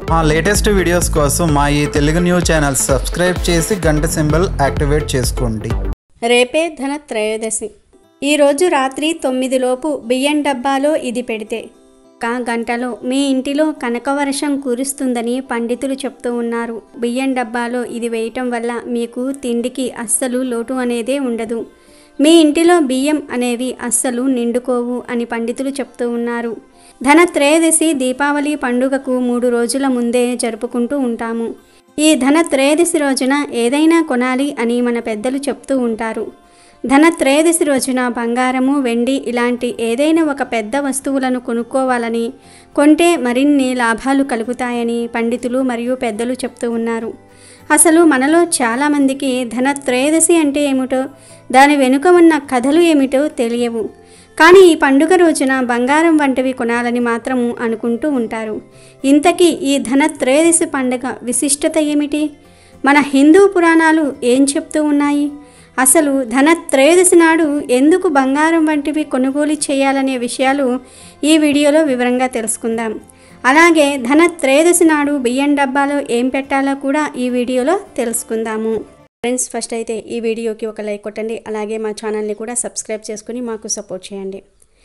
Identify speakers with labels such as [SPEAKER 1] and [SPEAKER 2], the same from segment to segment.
[SPEAKER 1] మా latest videos కోసం మా ఈ తెలుగు న్యూస్ ఛానల్ సబ్స్క్రైబ్ చేసి గంట సింబల్ యాక్టివేట్ చేసుకోండి
[SPEAKER 2] రేపే ధన త్రయోదశి ఈరోజు రాత్రి తొమ్మిదిలోపు బియ్యం డబ్బాలో ఇది పెడితే ఒక గంటలో మీ ఇంటిలో కనకవర్షం కురుస్తుందని పండితులు చెప్తూ ఉన్నారు బియ్యం డబ్బాలో ఇది వేయటం వల్ల మీకు తిండికి అస్సలు లోటు అనేదే ఉండదు మీ ఇంటిలో బియ్యం అనేవి అస్సలు నిండుకోవు అని పండితులు చెప్తూ ఉన్నారు ధన త్రయోదశి దీపావళి పండుగకు మూడు రోజుల ముందే జరుపుకుంటూ ఉంటాము ఈ ధన త్రయోదశి రోజున ఏదైనా కొనాలి అని మన పెద్దలు చెప్తూ ఉంటారు ధన త్రయోదశి రోజున బంగారము వెండి ఇలాంటి ఏదైనా ఒక పెద్ద వస్తువులను కొనుక్కోవాలని కొంటే మరిన్ని లాభాలు కలుగుతాయని పండితులు మరియు పెద్దలు చెప్తూ ఉన్నారు అసలు మనలో చాలామందికి ధన త్రయోదశి అంటే ఏమిటో దాని వెనుక ఉన్న కథలు ఏమిటో తెలియవు కానీ ఈ పండుగ రోజున బంగారం వంటివి కొనాలని మాత్రము అనుకుంటూ ఉంటారు ఇంతకీ ఈ ధన త్రయోదశి పండుగ విశిష్టత ఏమిటి మన హిందూ పురాణాలు ఏం చెప్తూ ఉన్నాయి అసలు ధన త్రయోదశి నాడు ఎందుకు బంగారం వంటివి కొనుగోలు చేయాలనే విషయాలు ఈ వీడియోలో వివరంగా తెలుసుకుందాం అలాగే ధన త్రయోదశి నాడు బియ్యం డబ్బాలో ఏం పెట్టాలో కూడా ఈ వీడియోలో తెలుసుకుందాము ఫ్రెండ్స్ ఫస్ట్ అయితే ఈ వీడియోకి ఒక లైక్ కొట్టండి అలాగే మా ఛానల్ని కూడా సబ్స్క్రైబ్ చేసుకుని మాకు సపోర్ట్ చేయండి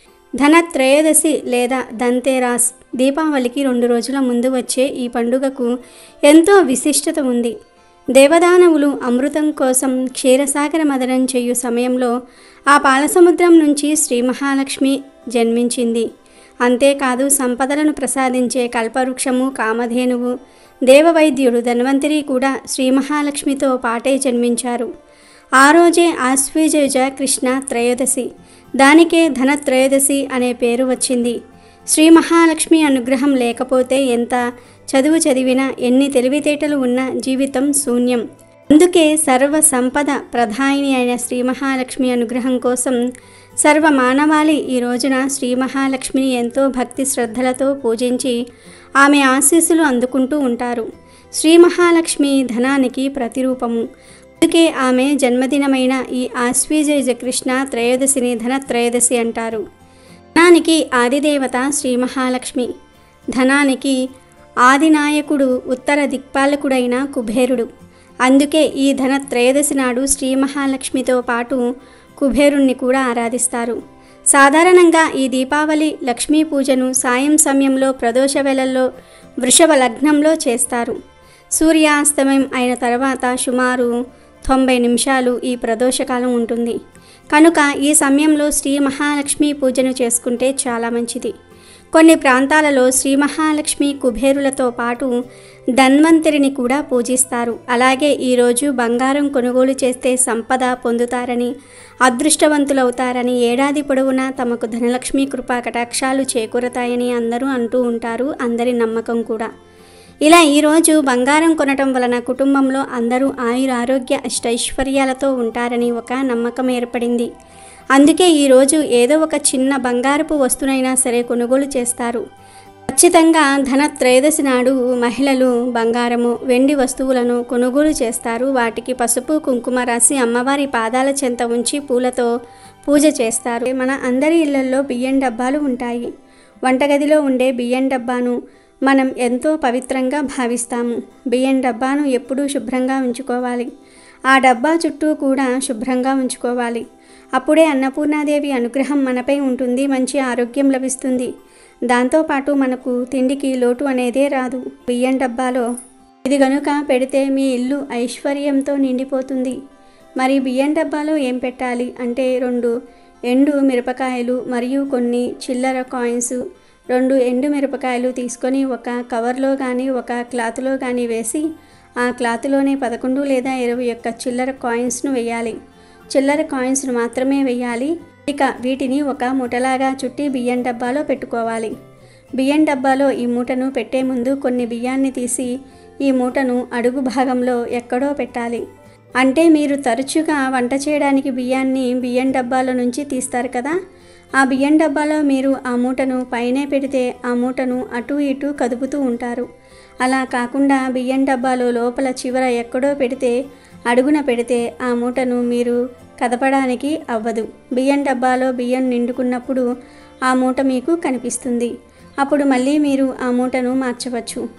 [SPEAKER 2] ధన త్రయోదశి లేదా ధన్తేరాస్ దీపావళికి రెండు రోజుల ముందు వచ్చే ఈ పండుగకు ఎంతో విశిష్టత ఉంది దేవదానవులు అమృతం కోసం క్షీరసాగర మదనం చేయు సమయంలో ఆ పాలసముద్రం నుంచి శ్రీ మహాలక్ష్మి జన్మించింది అంతేకాదు సంపదలను ప్రసాదించే కల్పవృక్షము కామధేనువు దేవవైద్యుడు ధన్వంతరి కూడా శ్రీ మహాలక్ష్మితో పాటే జన్మించారు ఆ రోజే ఆశ్వేజ కృష్ణ త్రయోదశి దానికే ధన త్రయోదశి అనే పేరు వచ్చింది శ్రీ మహాలక్ష్మి అనుగ్రహం లేకపోతే ఎంత చదువు చదివినా ఎన్ని తెలివితేటలు ఉన్నా జీవితం శూన్యం అందుకే సర్వ సంపద ప్రధాయిని అయిన శ్రీ మహాలక్ష్మి అనుగ్రహం కోసం సర్వ మానవాళి ఈ రోజున శ్రీ మహాలక్ష్మిని ఎంతో భక్తి శ్రద్ధలతో పూజించి ఆమె ఆశీస్సులు అందుకుంటూ ఉంటారు శ్రీ మహాలక్ష్మి ధనానికి ప్రతిరూపము అందుకే ఆమె జన్మదినమైన ఈ ఆశ్వీజ కృష్ణ త్రయోదశిని ధన త్రయోదశి అంటారు ధనానికి ఆదిదేవత శ్రీ మహాలక్ష్మి ధనానికి ఆదినాయకుడు ఉత్తర దిక్పాలకుడైన కుబేరుడు అందుకే ఈ ధన త్రయోదశి నాడు శ్రీ మహాలక్ష్మితో పాటు కుబేరుణ్ణి కూడా ఆరాధిస్తారు సాధారణంగా ఈ దీపావళి లక్ష్మీ పూజను సాయం సమయంలో ప్రదోష వేళల్లో వృషభ లగ్నంలో చేస్తారు సూర్యాస్తమయం అయిన తర్వాత సుమారు తొంభై నిమిషాలు ఈ ప్రదోషకాలం ఉంటుంది కనుక ఈ సమయంలో శ్రీ మహాలక్ష్మి పూజను చేసుకుంటే చాలా మంచిది కొన్ని ప్రాంతాలలో శ్రీ మహాలక్ష్మి కుబేరులతో పాటు ధన్వంతరిని కూడా పూజిస్తారు అలాగే ఈరోజు బంగారం కొనుగోలు చేస్తే సంపద పొందుతారని అదృష్టవంతులవుతారని ఏడాది పొడవునా తమకు ధనలక్ష్మి కృపా కటాక్షాలు చేకూరతాయని అందరూ అంటూ ఉంటారు అందరి నమ్మకం కూడా ఇలా ఈరోజు బంగారం కొనటం వలన కుటుంబంలో అందరూ ఆయుర ఆరోగ్య అష్టైశ్వర్యాలతో ఉంటారని ఒక నమ్మకం ఏర్పడింది అందుకే ఈరోజు ఏదో ఒక చిన్న బంగారపు వస్తునైనా సరే కొనుగోలు చేస్తారు ఖచ్చితంగా ధన త్రయోదశి నాడు మహిళలు బంగారము వెండి వస్తువులను కొనుగోలు చేస్తారు వాటికి పసుపు కుంకుమ రాసి అమ్మవారి పాదాల చెంత ఉంచి పూలతో పూజ చేస్తారు మన అందరి ఇళ్లలో బియ్యం డబ్బాలు ఉంటాయి వంటగదిలో ఉండే బియ్యం డబ్బాను మనం ఎంతో పవిత్రంగా భావిస్తాము బియ్యం డబ్బాను ఎప్పుడూ శుభ్రంగా ఉంచుకోవాలి ఆ డబ్బా చుట్టూ కూడా శుభ్రంగా ఉంచుకోవాలి అప్పుడే అన్నపూర్ణాదేవి అనుగ్రహం మనపై ఉంటుంది మంచి ఆరోగ్యం లభిస్తుంది దాంతోపాటు మనకు తిండికి లోటు అనేదే రాదు బియ్యం డబ్బాలో ఇది గనుక పెడితే మీ ఇల్లు ఐశ్వర్యంతో నిండిపోతుంది మరి బియ్యం డబ్బాలో ఏం పెట్టాలి అంటే రెండు ఎండు మిరపకాయలు మరియు కొన్ని చిల్లర కాయిన్స్ రెండు ఎండు మిరపకాయలు తీసుకొని ఒక కవర్లో కానీ ఒక క్లాత్లో కానీ వేసి ఆ క్లాత్లోనే పదకొండు లేదా ఇరవై ఒక్క చిల్లర కాయిన్స్ను వేయాలి చిల్లర కాయిన్స్ను మాత్రమే వేయాలి ఇక వీటిని ఒక మూటలాగా చుట్టి బియ్యం డబ్బాలో పెట్టుకోవాలి బియ్యం డబ్బాలో ఈ మూటను పెట్టే ముందు కొన్ని బియ్యాన్ని తీసి ఈ మూటను అడుగు భాగంలో ఎక్కడో పెట్టాలి అంటే మీరు తరచుగా వంట చేయడానికి బియ్యాన్ని బియ్యం డబ్బాలో నుంచి తీస్తారు కదా ఆ బియ్యం డబ్బాలో మీరు ఆ మూటను పైనే పెడితే ఆ మూటను అటు ఇటు కదుపుతూ ఉంటారు అలా కాకుండా బియ్యం డబ్బాలో లోపల చివర ఎక్కడో పెడితే అడుగున పెడితే ఆ మూటను మీరు కదపడానికి అవ్వదు బియ్యం డబ్బాలో బియ్యం నిండుకున్నప్పుడు ఆ మూట మీకు కనిపిస్తుంది అప్పుడు మళ్ళీ మీరు ఆ మూటను మార్చవచ్చు బియ్యం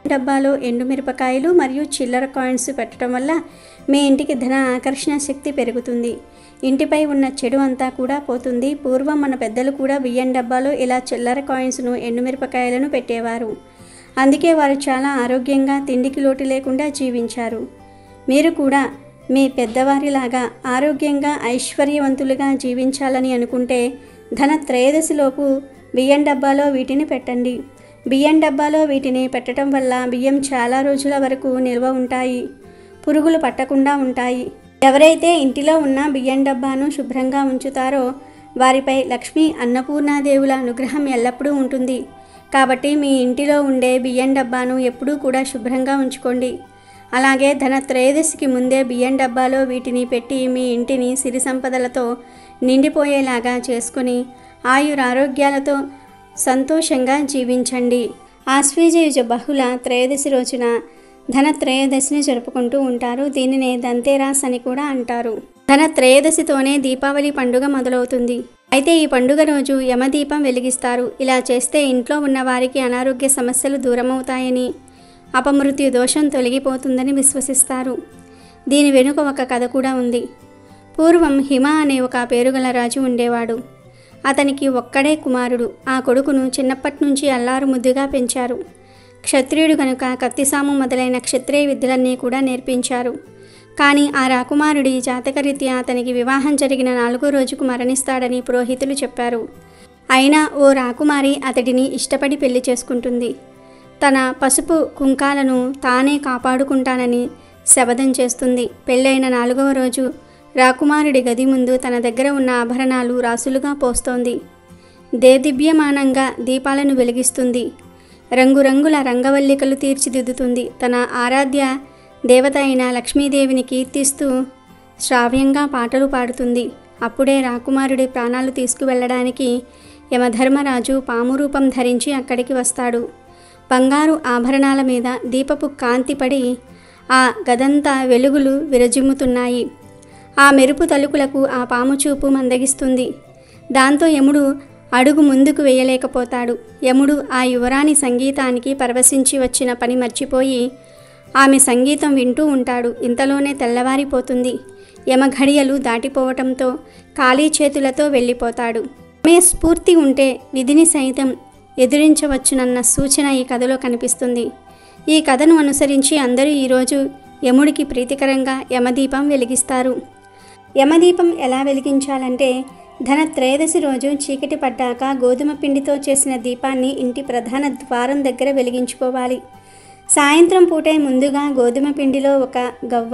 [SPEAKER 2] డబ్బాలో ఎండుమిరపకాయలు మరియు చిల్లర కాయిన్స్ పెట్టడం వల్ల మీ ఇంటికి ధన ఆకర్షణ శక్తి పెరుగుతుంది ఇంటిపై ఉన్న చెడు అంతా కూడా పోతుంది పూర్వం మన పెద్దలు కూడా బియ్యం డబ్బాలో ఇలా చిల్లర కాయిన్స్ను ఎండుమిరపకాయలను పెట్టేవారు అందుకే వారు చాలా ఆరోగ్యంగా తిండికి లోటు లేకుండా జీవించారు మీరు కూడా మీ పెద్దవారిలాగా ఆరోగ్యంగా ఐశ్వర్యవంతులుగా జీవించాలని అనుకుంటే ధన త్రయోదశిలోపు బియ్యం డబ్బాలో వీటిని పెట్టండి బియ్యం డబ్బాలో వీటిని పెట్టడం వల్ల బియ్యం చాలా రోజుల వరకు నిల్వ ఉంటాయి పురుగులు పట్టకుండా ఉంటాయి ఎవరైతే ఇంటిలో ఉన్న బియ్యం డబ్బాను శుభ్రంగా ఉంచుతారో వారిపై లక్ష్మీ అన్నపూర్ణాదేవుల అనుగ్రహం ఎల్లప్పుడూ ఉంటుంది కాబట్టి మీ ఇంటిలో ఉండే బియ్యం డబ్బాను ఎప్పుడూ కూడా శుభ్రంగా ఉంచుకోండి అలాగే ధన త్రయోదశికి ముందే బియ్యం డబ్బాలో వీటిని పెట్టి మీ ఇంటిని సిరి సంపదలతో నిండిపోయేలాగా చేసుకుని ఆయురారోగ్యాలతో సంతోషంగా జీవించండి ఆశ్వీజయుజ బహుళ త్రయోదశి రోజున ధన త్రయోదశిని జరుపుకుంటూ ఉంటారు దీనినే దంతేరాస్ అని కూడా అంటారు ధన త్రయోదశితోనే దీపావళి పండుగ మొదలవుతుంది అయితే ఈ పండుగ రోజు యమదీపం వెలిగిస్తారు ఇలా చేస్తే ఇంట్లో ఉన్న వారికి అనారోగ్య సమస్యలు దూరమవుతాయని అపమృత్యు దోషం తొలగిపోతుందని విశ్వసిస్తారు దీని వెనుక ఒక కథ కూడా ఉంది పూర్వం హిమ అనే ఒక పేరుగల రాజు ఉండేవాడు అతనికి ఒక్కడే కుమారుడు ఆ కొడుకును చిన్నప్పటి నుంచి అల్లారు ముద్దుగా పెంచారు క్షత్రియుడు కనుక కత్తిసాము మొదలైన క్షత్రియ విద్యలన్నీ కూడా నేర్పించారు కానీ ఆ రాకుమారుడి జాతకరీత్యా అతనికి వివాహం జరిగిన నాలుగో రోజుకు మరణిస్తాడని పురోహితులు చెప్పారు అయినా ఓ రాకుమారి అతడిని ఇష్టపడి పెళ్లి చేసుకుంటుంది తన పసుపు కుంకాలను తానే కాపాడుకుంటానని శపథం చేస్తుంది పెళ్ళైన నాలుగవ రోజు రాకుమారుడి గది ముందు తన దగ్గర ఉన్న ఆభరణాలు రాసులుగా పోస్తోంది దేదివ్యమానంగా దీపాలను వెలిగిస్తుంది రంగురంగుల రంగవల్లికలు తీర్చిదిద్దుతుంది తన ఆరాధ్య దేవత అయిన లక్ష్మీదేవిని కీర్తిస్తూ శ్రావ్యంగా పాటలు పాడుతుంది అప్పుడే రాకుమారుడి ప్రాణాలు తీసుకువెళ్ళడానికి యమధర్మరాజు పాము రూపం ధరించి అక్కడికి వస్తాడు బంగారు ఆభరణాల మీద దీపపు కాంతి పడి ఆ గదంతా వెలుగులు విరజిమ్ముతున్నాయి ఆ మెరుపు తలుకులకు ఆ పాము చూపు మందగిస్తుంది దాంతో యముడు అడుగు ముందుకు వేయలేకపోతాడు యముడు ఆ యువరాణి సంగీతానికి పరవశించి వచ్చిన పని మర్చిపోయి ఆమె సంగీతం వింటూ ఉంటాడు ఇంతలోనే తెల్లవారిపోతుంది యమఘడియలు దాటిపోవటంతో ఖాళీ చేతులతో వెళ్ళిపోతాడు ఆమె స్ఫూర్తి ఉంటే విధిని సైతం ఎదిరించవచ్చునన్న సూచన ఈ కథలో కనిపిస్తుంది ఈ కథను అనుసరించి అందరూ ఈరోజు యముడికి ప్రీతికరంగా యమదీపం వెలిగిస్తారు యమదీపం ఎలా వెలిగించాలంటే ధన త్రయోదశి రోజు చీకటి పడ్డాక గోధుమ పిండితో చేసిన దీపాన్ని ఇంటి ప్రధాన ద్వారం దగ్గర వెలిగించుకోవాలి సాయంత్రం పూటే ముందుగా గోధుమ పిండిలో ఒక గవ్వ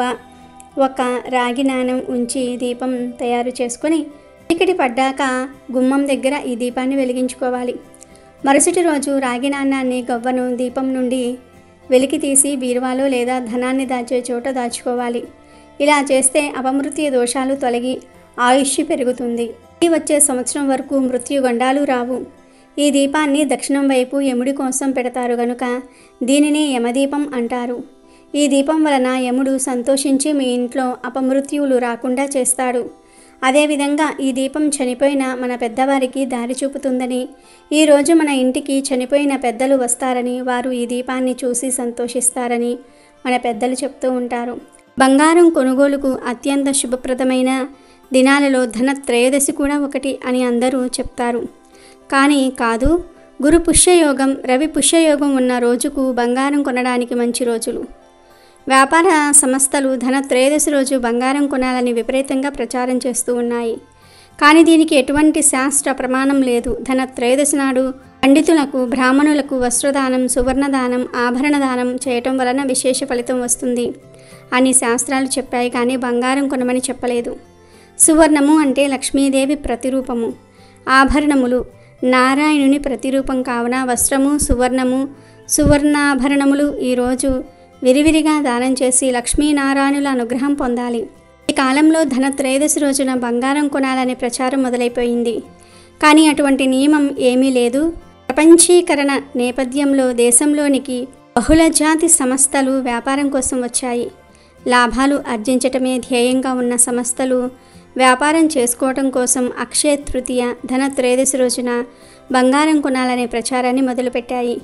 [SPEAKER 2] ఒక రాగి నాణం ఉంచి దీపం తయారు చేసుకొని చీకటి పడ్డాక గుమ్మం దగ్గర ఈ దీపాన్ని వెలిగించుకోవాలి మరుసటి రోజు రాగి నాణాన్ని గవ్వను దీపం నుండి వెలికి తీసి బీరువాలో లేదా ధనాన్ని దాచే చోట దాచుకోవాలి ఇలా చేస్తే అపమృత్యు దోషాలు తొలగి ఆయుష్ పెరుగుతుంది ఈ వచ్చే సంవత్సరం వరకు మృత్యుగండాలు రావు ఈ దీపాన్ని దక్షిణం వైపు యముడి కోసం పెడతారు గనుక దీనిని యమదీపం అంటారు ఈ దీపం వలన యముడు సంతోషించి మీ ఇంట్లో అపమృత్యువులు రాకుండా చేస్తాడు అదేవిధంగా ఈ దీపం చనిపోయిన మన పెద్దవారికి దారి చూపుతుందని ఈరోజు మన ఇంటికి చనిపోయిన పెద్దలు వస్తారని వారు ఈ దీపాన్ని చూసి సంతోషిస్తారని మన పెద్దలు చెప్తూ ఉంటారు బంగారం కొనుగోలుకు అత్యంత శుభప్రదమైన దినాలలో ధన త్రయోదశి కూడా ఒకటి అని అందరూ చెప్తారు కానీ కాదు గురు పుష్యయోగం రవి పుష్యయోగం ఉన్న రోజుకు బంగారం కొనడానికి మంచి రోజులు వ్యాపార సంస్థలు ధన త్రయోదశి రోజు బంగారం కొనాలని విపరీతంగా ప్రచారం చేస్తూ ఉన్నాయి కానీ దీనికి ఎటువంటి శాస్త్ర ప్రమాణం లేదు ధన త్రయోదశి నాడు పండితులకు బ్రాహ్మణులకు వస్త్రదానం సువర్ణదానం ఆభరణ దానం చేయటం వలన విశేష ఫలితం వస్తుంది అని శాస్త్రాలు చెప్పాయి కానీ బంగారం కొనమని చెప్పలేదు సువర్ణము అంటే లక్ష్మీదేవి ప్రతిరూపము ఆభరణములు నారాయణుని ప్రతిరూపం కావున వస్త్రము సువర్ణము సువర్ణాభరణములు ఈరోజు విరివిరిగా దానం చేసి లక్ష్మీనారాయణుల అనుగ్రహం పొందాలి ఈ కాలంలో ధన త్రయోదశి రోజున బంగారం కొనాలనే ప్రచారం మొదలైపోయింది కానీ అటువంటి నియమం ఏమీ లేదు ప్రపంచీకరణ నేపథ్యంలో దేశంలోనికి బహుళ జాతి సంస్థలు వ్యాపారం కోసం వచ్చాయి లాభాలు ఆర్జించటమే ధ్యేయంగా ఉన్న సంస్థలు వ్యాపారం చేసుకోవటం కోసం అక్షయ తృతీయ ధన త్రయోదశి రోజున బంగారం కొనాలనే ప్రచారాన్ని మొదలుపెట్టాయి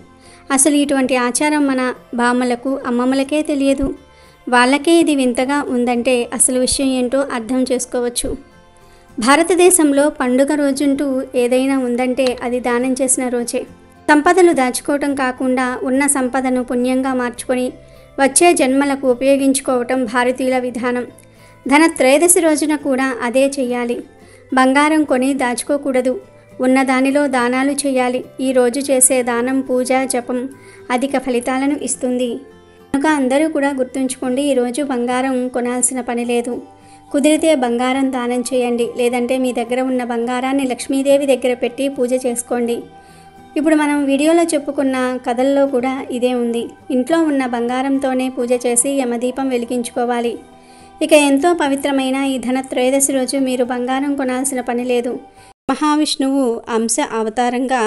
[SPEAKER 2] అసలు ఇటువంటి ఆచారం మన బామ్మలకు అమ్మమ్మలకే తెలియదు వాళ్ళకే ఇది వింతగా ఉందంటే అసలు విషయం ఏంటో అర్థం చేసుకోవచ్చు భారతదేశంలో పండుగ రోజుంటూ ఏదైనా ఉందంటే అది దానం చేసిన రోజే సంపదలు దాచుకోవటం కాకుండా ఉన్న సంపదను పుణ్యంగా మార్చుకొని వచ్చే జన్మలకు ఉపయోగించుకోవటం భారతీయుల విధానం ధన త్రయోదశి రోజున కూడా అదే చెయ్యాలి బంగారం కొని దాచుకోకూడదు ఉన్న దానిలో దానాలు చేయాలి ఈ రోజు చేసే దానం పూజ జపం అధిక ఫలితాలను ఇస్తుంది కనుక అందరూ కూడా గుర్తుంచుకోండి ఈరోజు బంగారం కొనాల్సిన పని లేదు కుదిరితే బంగారం దానం చేయండి లేదంటే మీ దగ్గర ఉన్న బంగారాన్ని లక్ష్మీదేవి దగ్గర పెట్టి పూజ చేసుకోండి ఇప్పుడు మనం వీడియోలో చెప్పుకున్న కథల్లో కూడా ఇదే ఉంది ఇంట్లో ఉన్న బంగారంతోనే పూజ చేసి యమదీపం వెలిగించుకోవాలి ఇక ఎంతో పవిత్రమైన ఈ ధన త్రయోదశి రోజు మీరు బంగారం కొనాల్సిన పని లేదు మహావిష్ణువు అంశ అవతారంగా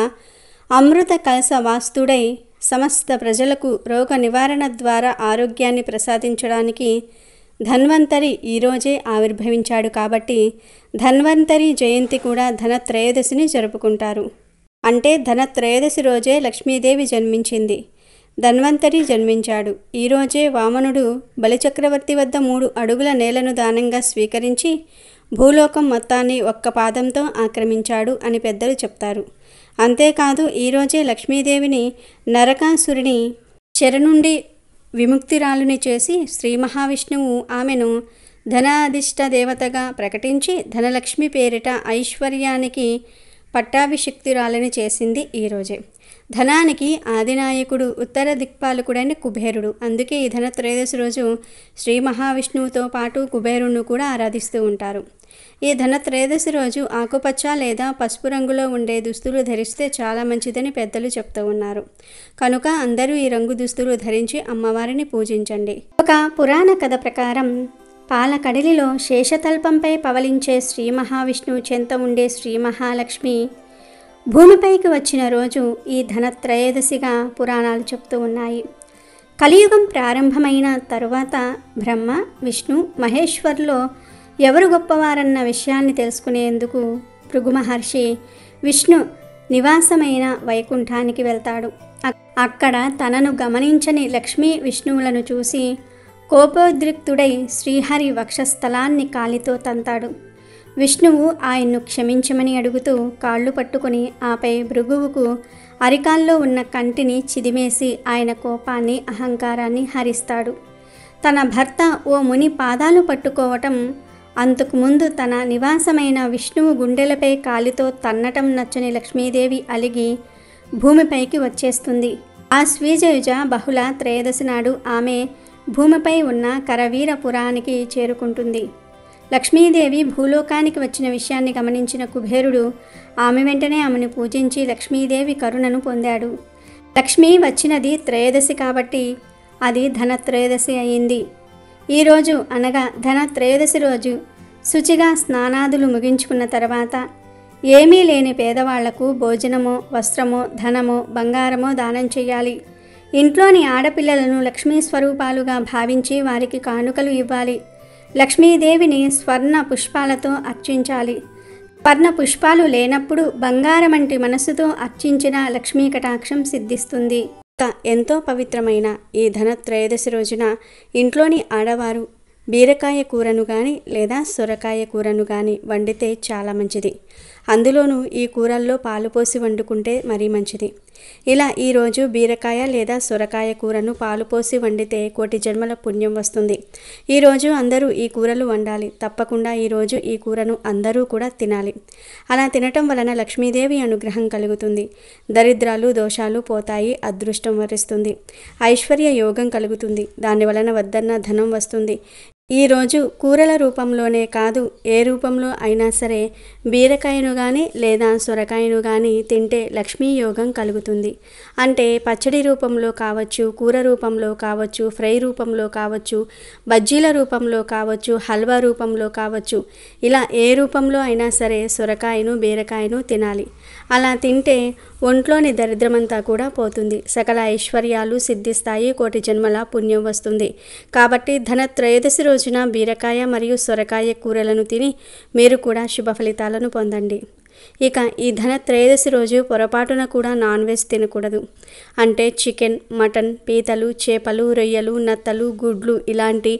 [SPEAKER 2] అమృత కలస వాస్తుడై సమస్త ప్రజలకు రోగ నివారణ ద్వారా ఆరోగ్యాన్ని ప్రసాదించడానికి ధన్వంతరి ఈరోజే ఆవిర్భవించాడు కాబట్టి ధన్వంతరి జయంతి కూడా ధన త్రయోదశిని జరుపుకుంటారు అంటే ధన త్రయోదశి రోజే లక్ష్మీదేవి జన్మించింది ధన్వంతరి జన్మించాడు ఈరోజే వామనుడు బలిచక్రవర్తి వద్ద మూడు అడుగుల నేలను దానంగా స్వీకరించి భూలోకం మొత్తాన్ని ఒక్క పాదంతో ఆక్రమించాడు అని పెద్దలు చెప్తారు అంతేకాదు ఈరోజే లక్ష్మీదేవిని నరకాసురుని చెర నుండి విముక్తిరాలుని చేసి శ్రీ మహావిష్ణువు ఆమెను ధనాధిష్ట దేవతగా ప్రకటించి ధనలక్ష్మి పేరిట ఐశ్వర్యానికి పట్టాభిషిక్తురాలని చేసింది ఈరోజే ధనానికి ఆదినాయకుడు ఉత్తర దిక్పాలకుడైన కుబేరుడు అందుకే ఈ ధన త్రయోదశి రోజు శ్రీ మహావిష్ణువుతో పాటు కుబేరుణ్ణి కూడా ఆరాధిస్తూ ఉంటారు ఈ ధన త్రయోదశి రోజు ఆకుపచ్చ లేదా పసుపు రంగులో ఉండే దుస్తులు ధరిస్తే చాలా మంచిదని పెద్దలు చెప్తూ ఉన్నారు కనుక అందరూ ఈ రంగు దుస్తులు ధరించి అమ్మవారిని పూజించండి ఒక పురాణ కథ ప్రకారం పాలకడలిలో శేషతల్పంపై పవలించే శ్రీ మహావిష్ణువు చెంత ఉండే శ్రీ మహాలక్ష్మి భూమిపైకి వచ్చిన రోజు ఈ ధనత్రయోదశిగా పురాణాలు చెప్తూ ఉన్నాయి కలియుగం ప్రారంభమైన తరువాత బ్రహ్మ విష్ణు మహేశ్వర్లో ఎవరు గొప్పవారన్న విషయాన్ని తెలుసుకునేందుకు భృగు మహర్షి విష్ణు నివాసమైన వైకుంఠానికి వెళ్తాడు అక్- అక్కడ తనను గమనించని లక్ష్మీ విష్ణువులను చూసి కోపోద్రిక్తుడై శ్రీహరి వక్షస్థలాన్ని కాలితో తంతాడు విష్ణువు ఆయన్ను క్షమించమని అడుగుతూ కాళ్ళు పట్టుకుని ఆపై భృగువుకు అరికాల్లో ఉన్న కంటిని చిదిమేసి ఆయన కోపాన్ని అహంకారాన్ని హరిస్తాడు తన భర్త ఓ ముని పాదాలు పట్టుకోవటం అంతకు ముందు తన నివాసమైన విష్ణువు గుండెలపై కాలితో తన్నటం నచ్చని లక్ష్మీదేవి అలిగి భూమిపైకి వచ్చేస్తుంది ఆ స్వీజయుజ బహుళ త్రయోదశి నాడు ఆమె భూమిపై ఉన్న కరవీరపురానికి చేరుకుంటుంది లక్ష్మీదేవి భూలోకానికి వచ్చిన విషయాన్ని గమనించిన కుబేరుడు ఆమె వెంటనే ఆమెను పూజించి లక్ష్మీదేవి కరుణను పొందాడు లక్ష్మి వచ్చినది త్రయోదశి కాబట్టి అది ధనత్రయోదశి అయింది ఈరోజు అనగా ధన త్రయోదశి రోజు శుచిగా స్నానాదులు ముగించుకున్న తర్వాత ఏమీ లేని పేదవాళ్లకు భోజనమో వస్త్రమో ధనమో బంగారమో దానం చేయాలి ఇంట్లోని ఆడపిల్లలను లక్ష్మీ స్వరూపాలుగా భావించి వారికి కానుకలు ఇవ్వాలి లక్ష్మీదేవిని స్వర్ణ పుష్పాలతో అర్చించాలి స్వర్ణ పుష్పాలు లేనప్పుడు బంగారమంటి మనసుతో అర్చించిన లక్ష్మీ కటాక్షం సిద్ధిస్తుంది ఇక ఎంతో పవిత్రమైన ఈ ధనత్రయోదశి రోజున ఇంట్లోని ఆడవారు బీరకాయ కూరను కానీ లేదా సొరకాయ కూరను కానీ వండితే చాలా మంచిది అందులోనూ ఈ కూరల్లో పాలు పోసి వండుకుంటే మరీ మంచిది ఇలా ఈరోజు బీరకాయ లేదా సొరకాయ కూరను పాలు పోసి వండితే కోటి జన్మల పుణ్యం వస్తుంది ఈరోజు అందరూ ఈ కూరలు వండాలి తప్పకుండా ఈరోజు ఈ కూరను అందరూ కూడా తినాలి అలా తినటం వలన లక్ష్మీదేవి అనుగ్రహం కలుగుతుంది దరిద్రాలు దోషాలు పోతాయి అదృష్టం వరిస్తుంది ఐశ్వర్య యోగం కలుగుతుంది దాని వలన వద్దన్న ధనం వస్తుంది ఈరోజు కూరల రూపంలోనే కాదు ఏ రూపంలో అయినా సరే బీరకాయను కానీ లేదా సొరకాయను కానీ తింటే లక్ష్మీ యోగం కలుగుతుంది అంటే పచ్చడి రూపంలో కావచ్చు కూర రూపంలో కావచ్చు ఫ్రై రూపంలో కావచ్చు బజ్జీల రూపంలో కావచ్చు హల్వా రూపంలో కావచ్చు ఇలా ఏ రూపంలో అయినా సరే సొరకాయను బీరకాయను తినాలి అలా తింటే ఒంట్లోని దరిద్రమంతా కూడా పోతుంది సకల ఐశ్వర్యాలు సిద్ధిస్తాయి కోటి జన్మల పుణ్యం వస్తుంది కాబట్టి ధన త్రయోదశి రోజున బీరకాయ మరియు సొరకాయ కూరలను తిని మీరు కూడా శుభ ఫలితాలను పొందండి ఇక ఈ ధన త్రయోదశి రోజు పొరపాటున కూడా నాన్ వెజ్ తినకూడదు అంటే చికెన్ మటన్ పీతలు చేపలు రొయ్యలు నత్తలు గుడ్లు ఇలాంటి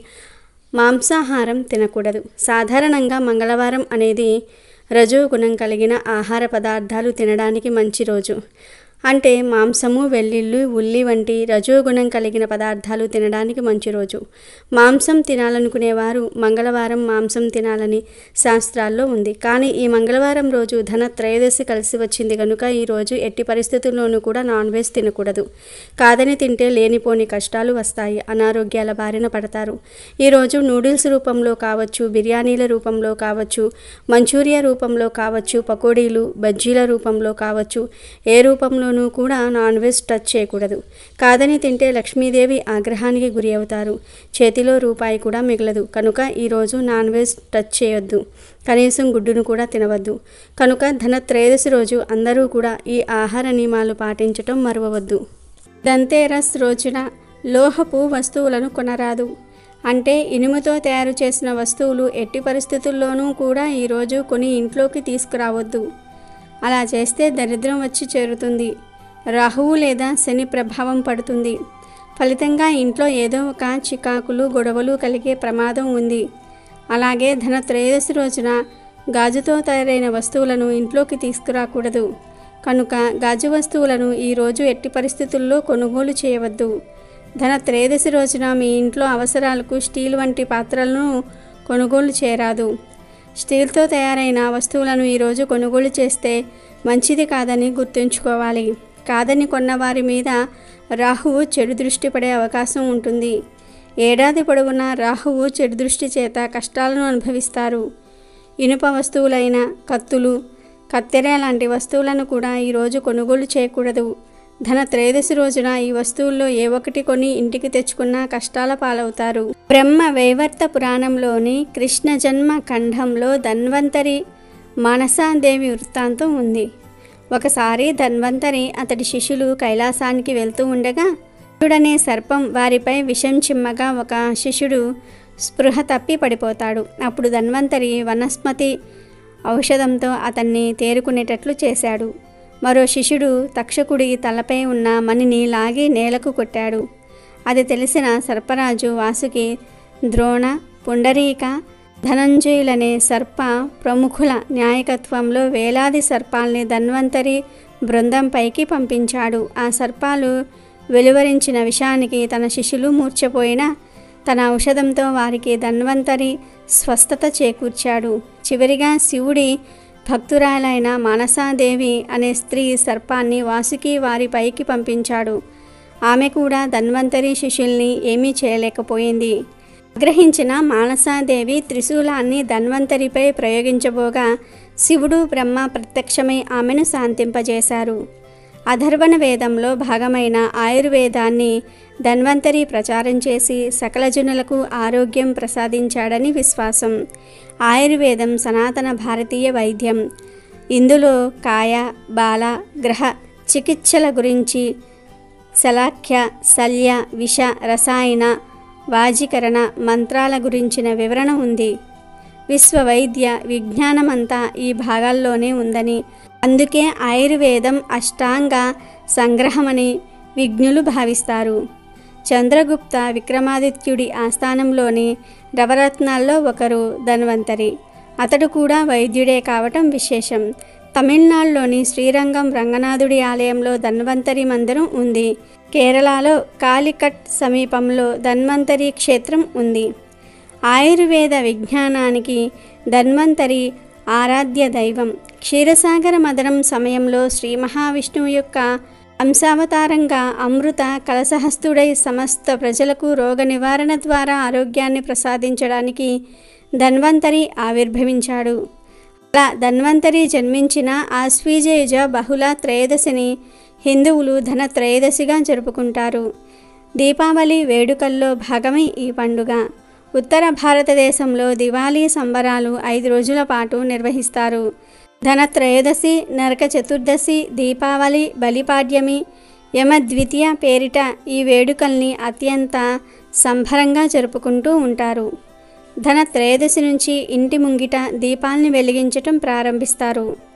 [SPEAKER 2] మాంసాహారం తినకూడదు సాధారణంగా మంగళవారం అనేది రజోగుణం కలిగిన ఆహార పదార్థాలు తినడానికి మంచి రోజు అంటే మాంసము వెల్లుల్లి ఉల్లి వంటి రజోగుణం కలిగిన పదార్థాలు తినడానికి మంచి రోజు మాంసం తినాలనుకునేవారు మంగళవారం మాంసం తినాలని శాస్త్రాల్లో ఉంది కానీ ఈ మంగళవారం రోజు ధన త్రయోదశి కలిసి వచ్చింది కనుక ఈ రోజు ఎట్టి పరిస్థితుల్లోనూ కూడా నాన్ వెజ్ తినకూడదు కాదని తింటే లేనిపోని కష్టాలు వస్తాయి అనారోగ్యాల బారిన పడతారు ఈరోజు నూడిల్స్ రూపంలో కావచ్చు బిర్యానీల రూపంలో కావచ్చు మంచూరియా రూపంలో కావచ్చు పకోడీలు బజ్జీల రూపంలో కావచ్చు ఏ రూపంలోనూ కూడా నాన్ వెజ్ టచ్ చేయకూడదు కాదని తింటే లక్ష్మీదేవి ఆగ్రహానికి గురి అవుతారు చేతిలో రూపాయి కూడా మిగలదు కనుక ఈరోజు నాన్ వెజ్ టచ్ చేయొద్దు కనీసం గుడ్డును కూడా తినవద్దు కనుక ధన త్రయోదశి రోజు అందరూ కూడా ఈ ఆహార నియమాలు పాటించటం మరవవద్దు దంతేరస్ రోజున లోహపు వస్తువులను కొనరాదు అంటే ఇనుముతో తయారు చేసిన వస్తువులు ఎట్టి పరిస్థితుల్లోనూ కూడా ఈరోజు కొని ఇంట్లోకి తీసుకురావద్దు అలా చేస్తే దరిద్రం వచ్చి చేరుతుంది రాహువు లేదా శని ప్రభావం పడుతుంది ఫలితంగా ఇంట్లో ఏదో ఒక చికాకులు గొడవలు కలిగే ప్రమాదం ఉంది అలాగే ధన త్రయోదశి రోజున గాజుతో తయారైన వస్తువులను ఇంట్లోకి తీసుకురాకూడదు కనుక గాజు వస్తువులను ఈరోజు ఎట్టి పరిస్థితుల్లో కొనుగోలు చేయవద్దు ధన త్రయోదశి రోజున మీ ఇంట్లో అవసరాలకు స్టీల్ వంటి పాత్రలను కొనుగోలు చేయరాదు స్టీల్తో తయారైన వస్తువులను ఈరోజు కొనుగోలు చేస్తే మంచిది కాదని గుర్తుంచుకోవాలి కాదని కొన్న వారి మీద రాహువు చెడు దృష్టి పడే అవకాశం ఉంటుంది ఏడాది పొడవునా రాహువు చెడు దృష్టి చేత కష్టాలను అనుభవిస్తారు ఇనుప వస్తువులైన కత్తులు కత్తెర లాంటి వస్తువులను కూడా ఈరోజు కొనుగోలు చేయకూడదు ధన త్రయోదశి రోజున ఈ వస్తువుల్లో ఏ ఒక్కటి కొని ఇంటికి తెచ్చుకున్నా కష్టాల పాలవుతారు బ్రహ్మ వైవర్త పురాణంలోని కృష్ణ జన్మ ఖండంలో ధన్వంతరి మానసాదేవి వృత్తాంతం ఉంది ఒకసారి ధన్వంతరి అతడి శిష్యులు కైలాసానికి వెళ్తూ ఉండగా శివుడనే సర్పం వారిపై విషం చిమ్మగా ఒక శిష్యుడు స్పృహ తప్పి పడిపోతాడు అప్పుడు ధన్వంతరి వనస్పతి ఔషధంతో అతన్ని తేరుకునేటట్లు చేశాడు మరో శిష్యుడు తక్షకుడి తలపై ఉన్న మణిని లాగి నేలకు కొట్టాడు అది తెలిసిన సర్పరాజు వాసుకి ద్రోణ పుండరీక ధనంజయులనే సర్ప ప్రముఖుల న్యాయకత్వంలో వేలాది సర్పాల్ని ధన్వంతరి బృందంపైకి పంపించాడు ఆ సర్పాలు వెలువరించిన విషానికి తన శిష్యులు మూర్ఛపోయినా తన ఔషధంతో వారికి ధన్వంతరి స్వస్థత చేకూర్చాడు చివరిగా శివుడి భక్తురాలైన మానసాదేవి అనే స్త్రీ సర్పాన్ని వాసుకి వారి పైకి పంపించాడు ఆమె కూడా ధన్వంతరి శిష్యుల్ని ఏమీ చేయలేకపోయింది గ్రహించిన మానసాదేవి త్రిశూలాన్ని ధన్వంతరిపై ప్రయోగించబోగా శివుడు బ్రహ్మ ప్రత్యక్షమై ఆమెను శాంతింపజేశారు అధర్వణ వేదంలో భాగమైన ఆయుర్వేదాన్ని ధన్వంతరి ప్రచారం చేసి సకల జనులకు ఆరోగ్యం ప్రసాదించాడని విశ్వాసం ఆయుర్వేదం సనాతన భారతీయ వైద్యం ఇందులో కాయ బాల గ్రహ చికిత్సల గురించి శలాఖ్య శల్య విష రసాయన వాజీకరణ మంత్రాల గురించిన వివరణ ఉంది విశ్వ వైద్య విజ్ఞానమంతా ఈ భాగాల్లోనే ఉందని అందుకే ఆయుర్వేదం అష్టాంగ సంగ్రహమని విజ్ఞులు భావిస్తారు చంద్రగుప్త విక్రమాదిత్యుడి ఆస్థానంలోని నవరత్నాల్లో ఒకరు ధన్వంతరి అతడు కూడా వైద్యుడే కావటం విశేషం తమిళనాడులోని శ్రీరంగం రంగనాథుడి ఆలయంలో ధన్వంతరి మందిరం ఉంది కేరళలో కాలికట్ సమీపంలో ధన్వంతరి క్షేత్రం ఉంది ఆయుర్వేద విజ్ఞానానికి ధన్వంతరి ఆరాధ్య దైవం క్షీరసాగర మదనం సమయంలో శ్రీ మహావిష్ణువు యొక్క అంశావతారంగా అమృత కలసహస్తుడై సమస్త ప్రజలకు రోగ నివారణ ద్వారా ఆరోగ్యాన్ని ప్రసాదించడానికి ధన్వంతరి ఆవిర్భవించాడు అలా ధన్వంతరి జన్మించిన ఆశ్వీజయుజ బహుళ త్రయోదశిని హిందువులు ధన త్రయోదశిగా జరుపుకుంటారు దీపావళి వేడుకల్లో భాగమే ఈ పండుగ ఉత్తర భారతదేశంలో దివాళీ సంబరాలు ఐదు రోజుల పాటు నిర్వహిస్తారు ధన త్రయోదశి నరక చతుర్దశి దీపావళి బలిపాడ్యమి యమ ద్వితీయ పేరిట ఈ వేడుకల్ని అత్యంత సంభరంగా జరుపుకుంటూ ఉంటారు ధన త్రయోదశి నుంచి ఇంటి ముంగిట దీపాల్ని వెలిగించటం ప్రారంభిస్తారు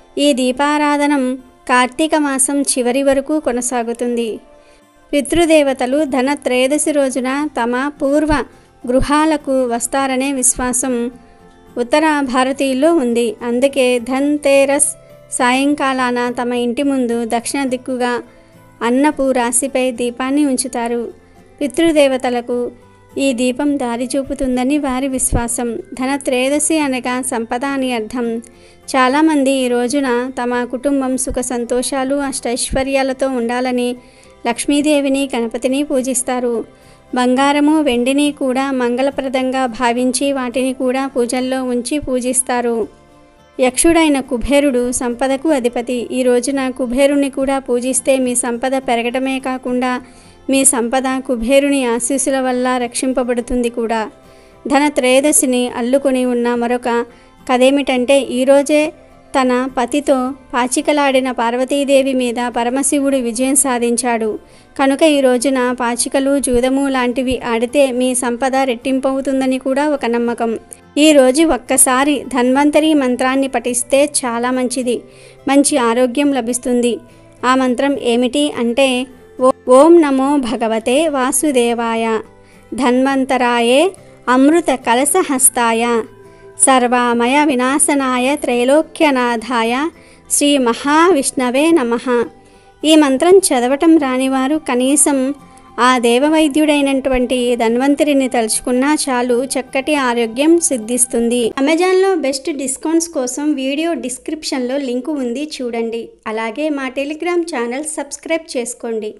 [SPEAKER 2] ఈ దీపారాధనం కార్తీక మాసం చివరి వరకు కొనసాగుతుంది పితృదేవతలు ధన త్రయోదశి రోజున తమ పూర్వ గృహాలకు వస్తారనే విశ్వాసం ఉత్తర భారతీయుల్లో ఉంది అందుకే ధన్ తేరస్ సాయంకాలాన తమ ఇంటి ముందు దక్షిణ దిక్కుగా అన్నపు రాశిపై దీపాన్ని ఉంచుతారు పితృదేవతలకు ఈ దీపం దారి చూపుతుందని వారి విశ్వాసం ధన త్రయోదశి అనగా సంపద అని అర్థం చాలామంది ఈ రోజున తమ కుటుంబం సుఖ సంతోషాలు అష్టైశ్వర్యాలతో ఉండాలని లక్ష్మీదేవిని గణపతిని పూజిస్తారు బంగారము వెండిని కూడా మంగళప్రదంగా భావించి వాటిని కూడా పూజల్లో ఉంచి పూజిస్తారు యక్షుడైన కుబేరుడు సంపదకు అధిపతి ఈ రోజున కుబేరుని కూడా పూజిస్తే మీ సంపద పెరగడమే కాకుండా మీ సంపద కుబేరుని ఆశీస్సుల వల్ల రక్షింపబడుతుంది కూడా ధన త్రయోదశిని అల్లుకొని ఉన్న మరొక కథేమిటంటే ఈరోజే తన పతితో పాచికలాడిన పార్వతీదేవి మీద పరమశివుడు విజయం సాధించాడు కనుక ఈ రోజున పాచికలు జూదము లాంటివి ఆడితే మీ సంపద రెట్టింపవుతుందని కూడా ఒక నమ్మకం ఈ రోజు ఒక్కసారి ధన్వంతరి మంత్రాన్ని పఠిస్తే చాలా మంచిది మంచి ఆరోగ్యం లభిస్తుంది ఆ మంత్రం ఏమిటి అంటే ఓ- ఓం నమో భగవతే వాసుదేవాయ ధన్వంతరాయే అమృత కలసహస్తాయ సర్వామయ వినాశనాయ త్రైలోక్యనాథాయ శ్రీ మహావిష్ణవే నమ ఈ మంత్రం చదవటం రానివారు కనీసం ఆ దేవవైద్యుడైనటువంటి ధన్వంతరిని తలుచుకున్నా చాలు చక్కటి ఆరోగ్యం సిద్ధిస్తుంది అమెజాన్లో బెస్ట్ డిస్కౌంట్స్ కోసం వీడియో డిస్క్రిప్షన్లో లింకు ఉంది చూడండి అలాగే మా టెలిగ్రామ్ ఛానల్ సబ్స్క్రైబ్ చేసుకోండి